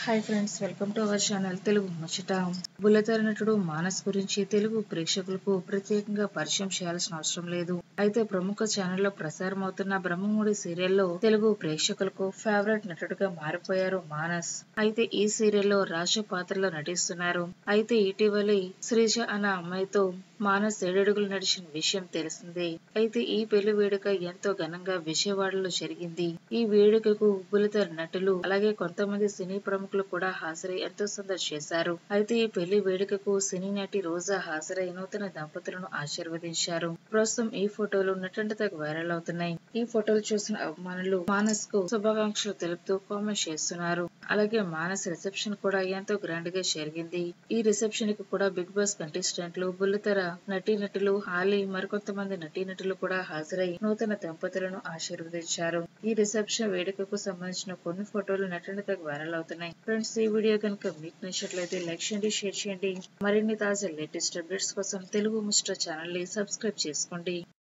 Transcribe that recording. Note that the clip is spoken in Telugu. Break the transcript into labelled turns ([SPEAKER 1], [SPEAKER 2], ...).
[SPEAKER 1] hi friends welcome to our channel Telugu ముచ్చట బుల్లెతెర నటుడు మానస్ గురించి తెలుగు ప్రేక్షకులకు ప్రత్యేకంగా పరిచయం చేయాల్సిన అవసరం లేదు అయితే ప్రముఖ ఛానల్లో ప్రసారం అవుతున్న బ్రహ్మముడి సీరియల్లో తెలుగు ప్రేక్షకులకు ఫేవరెట్ నటుడుగా మారిపోయారు మానస్ అయితే ఈ సీరియల్లో రాజు పాత్రలో నటిస్తున్నారు అయితే ఇటీవలి శ్రీజ అన్న అమ్మాయితో మానస్ ఏడడుగులు నడిచిన విషయం తెలిసిందే అయితే ఈ పెళ్లి వేడుక ఎంతో ఘనంగా విజయవాడలో జరిగింది ఈ వేడుకకు బుల్లితెర నటులు అలాగే కొంతమంది సినీ ప్రముఖులు కూడా హాజరై ఎంతో సందడి చేశారు అయితే ఈ పెళ్లి వేడుకకు సినీ నటి రోజా హాజరై నూతన దంపతులను ఆశీర్వదించారు ప్రస్తుతం ఈ ఫోటోలు నటంటతకు వైరల్ అవుతున్నాయి ఈ ఫోటోలు చూసిన అభిమానులు మానస్ కు శుభాకాంక్షలు తెలుపుతూ కామెంట్ చేస్తున్నారు అలాగే మానస్ రిసెప్షన్ కూడా ఎంతో గ్రాండ్ గా జరిగింది ఈ రిసెప్షన్ కి కూడా బిగ్ బాస్ కంటెస్టెంట్లు బుల్లితెర నటీనటులు హాలీ మరికొంతమంది నటీనటులు కూడా హాజరై నూతన దంపతులను ఆశీర్వదించారు ఈ రిసెప్షన్ వేడుకకు సంబంధించిన కొన్ని ఫోటోలు నటనతకు వైరల్ అవుతున్నాయి ఫ్రెండ్స్ ఈ వీడియో కనుక మీకు నచ్చినట్లయితే లైక్ చేయండి షేర్ చేయండి మరిన్ని తాజా లేటెస్ట్ అప్డేట్స్ కోసం తెలుగు ముస్టర్ ఛానల్ ని సబ్స్క్రైబ్ చేసుకోండి